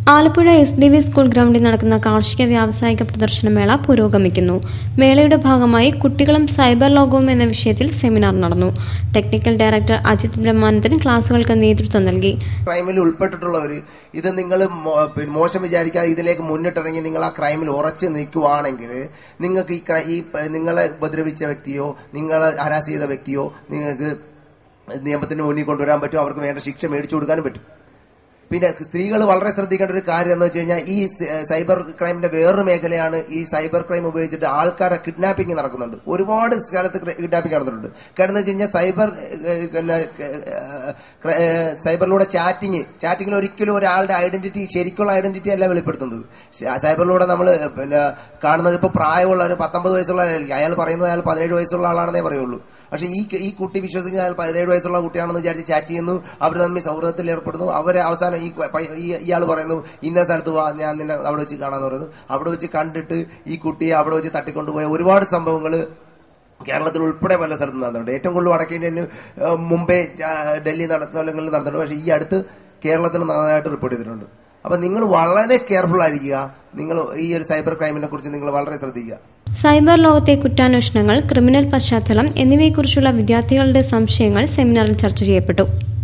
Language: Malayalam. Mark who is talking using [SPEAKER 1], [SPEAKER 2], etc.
[SPEAKER 1] Alappuzha S D V school ഗ്രൗണ്ടിൽ നടക്കുന്ന കാർഷിക വ്യാവസായിക പ്രദർശനമേള പുരോഗമിക്കുന്നു മേളയുടെ ഭാഗമായി കുട്ടികളും സൈബർ ലോകവും എന്ന വിഷയത്തിൽ സെമിനാർ നടന്നു ടെക്നിക്കൽ ഡയറക്ടർ അജിത് ബ്രഹ്മാനന്ദൻ ക്ലാസുകൾക്ക് നേതൃത്വം നൽകി
[SPEAKER 2] ക്രൈമിൽ ഉൾപ്പെട്ടിട്ടുള്ളവർ ഇത് നിങ്ങൾ മോശം വിചാരിക്കാതെ ഇതിലേക്ക് മുന്നിട്ടിറങ്ങി നിങ്ങൾ ആ ക്രൈമിൽ ഉറച്ചു നിൽക്കുവാണെങ്കിൽ നിങ്ങൾക്ക് ഈ ക്രൈ- ഈ പ- നിങ്ങളെ ഉപദ്രവിച്ച വ്യക്തിയോ നിങ്ങളെ ഹരാസ് ചെയ്ത വ്യക്തിയോ നിങ്ങൾക്ക് നിയമത്തിന് മുന്നിൽ കൊണ്ടുവരാൻ പറ്റും അവർക്ക് വേണ്ട ശിക്ഷ മേടിച്ചു കൊടുക്കാനും പറ്റും പിന്നെ സ്ത്രീകൾ വളരെ ശ്രദ്ധിക്കേണ്ട ഒരു കാര്യം എന്ന് വെച്ച് കഴിഞ്ഞാൽ ഈ സ- സൈബർ ക്രൈമിന്റെ വേറൊരു മേഖലയാണ് ഈ സൈബർ ക്രൈം ഉപയോഗിച്ചിട്ട് ആൾക്കാരെ കിഡ്നാപ്പിംഗ് നടക്കുന്നുണ്ട് ഒരുപാട് സ്ഥലത്ത് കിഡ്നാപ്പിംഗ് നടന്നിട്ടുണ്ട് കാരണം എന്ന് വെച്ച് കഴിഞ്ഞാൽ സൈബർ ഏഹ്, പിന്നെ, ഏഹ്, ക്ര- ഏഹ്, സൈബറിലൂടെ ചാറ്റിംഗ് ചാറ്റിംഗിൽ ഒരിക്കലും ഒരാളുടെ ഐഡന്റിറ്റി ശരിക്കുള്ള ഐഡന്റിറ്റി അല്ല വെളിപ്പെടുത്തുന്നത് ശ- സൈബറിലൂടെ നമ്മൾ പിന്നെ കാണുന്നത് ഇപ്പൊ പ്രായമുള്ള ഒരു പത്തൊമ്പത് വയസ്സുള്ള ആളായിരിക്കും. അയാൾ പറയുന്നത് അയാൾ പതിനേഴ് വയസ്സുള്ള ആളാണെന്നേ പറയുള്ളൂ പക്ഷെ ഈ ഈ കുട്ടി വിശ്വസിക്കുന്ന അയാൾ പതിനേഴ് വയസ്സുള്ള കുട്ടിയാണെന്ന് വിചാരിച്ച് ചാറ്റ് ചെയ്യുന്നു അവർ തമ്മിൽ സൗഹൃദത്തിൽ ഏർപ്പെടുന്നു അവരെ അവസാനം ഈ പയ്യ- ഈ- ഇയാൾ പറയുന്നു ഇന്ന സ്ഥലത്ത് വാ ഞാൻ നിന്നെ അവിടെ വെച്ച് കാണാന്ന് പറയുന്നു അവിടെ വെച്ച് കണ്ടിട്ട് ഈ കുട്ടിയെ അവിടെ വെച്ച് തട്ടിക്കൊണ്ടുപോയ ഒരുപാട് സംഭവങ്ങൾ കേരളത്തിൽ ഉൾപ്പെടെ പല സ്ഥലത്തും നടന്നിട്ടുണ്ട് ഏറ്റവും കൂടുതൽ വടക്കേ ഇന്ത്യയിൽ ഏഹ്, മുംബൈ ആ, ഡൽഹി നട- സ്ഥലങ്ങളിൽ നടന്നിട്ടുണ്ട് പക്ഷേ ഈ അടുത്ത് കേരളത്തിൽ നന്നായിട്ട് റിപ്പോർട്ട് ചെയ്തിട്ടുണ്ട് അപ്പൊ നിങ്ങൾ വളരെ കെയർഫുൾ ആയിരിക്കുക നിങ്ങൾ ഈ ഒരു സൈബർ ക്രൈമിനെ കുറിച്ച് നിങ്ങൾ വളരെ ശ്രദ്ധിക്കുക
[SPEAKER 1] സൈബർ ലോകത്തെ കുറ്റാന്വേഷണങ്ങൾ ക്രിമിനൽ പശ്ചാത്തലം എന്നിവയെക്കുറിച്ചുള്ള വിദ്യാർത്ഥികളുടെ സംശയങ്ങൾ സെമിനാറിൽ ചർച്ച ചെയ്യപ്പെട്ടു